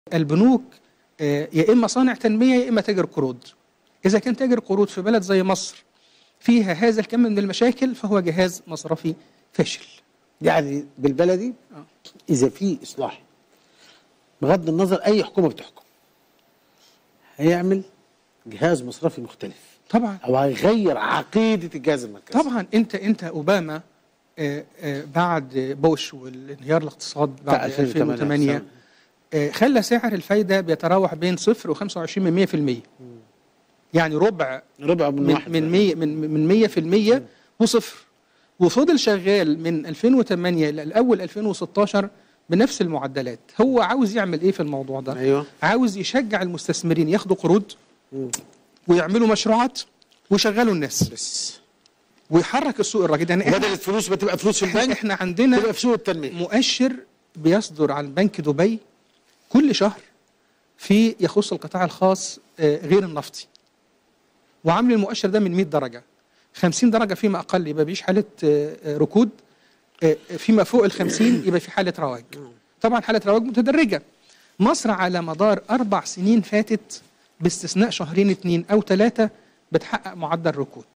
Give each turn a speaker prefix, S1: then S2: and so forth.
S1: البنوك آه، يا اما صانع تنميه يا اما تاجر قروض اذا كان تاجر قروض في بلد زي مصر فيها هذا الكم من المشاكل فهو جهاز مصرفي فاشل
S2: يعني بالبلدي
S1: آه.
S2: اذا في اصلاح بغض النظر اي حكومه بتحكم هيعمل جهاز مصرفي مختلف
S1: طبعا
S2: او هيغير عقيده الجهاز المركزي
S1: طبعا انت انت اوباما آه، آه، بعد بوش والانهيار الاقتصاد
S2: بتاع
S1: بعد 2008 آه، خلى سعر الفايده بيتراوح بين 0 و25 من 100% يعني ربع
S2: ربع من,
S1: من
S2: واحد
S1: من 100 من من 100% وصفر وفضل شغال من 2008 لاول 2016 بنفس المعدلات هو عاوز يعمل ايه في الموضوع ده
S2: ايوه
S1: عاوز يشجع المستثمرين ياخدوا قروض ويعملوا مشروعات ويشغلوا الناس
S2: بس
S1: ويحرك السوق الراكد يعني
S2: بدل
S1: احنا,
S2: الفلوس ما تبقى فلوس في البنك
S1: احنا عندنا
S2: تبقى في سوق التنميه
S1: مؤشر بيصدر عن بنك دبي كل شهر في يخص القطاع الخاص آه، غير النفطي وعامل المؤشر ده من 100 درجة 50 درجة فيما أقل يبقى بيش حالة آه، آه، ركود آه، فيما فوق ال 50 يبقى في حالة رواج طبعا حالة رواج متدرجة مصر على مدار أربع سنين فاتت باستثناء شهرين اتنين أو ثلاثة بتحقق معدل ركود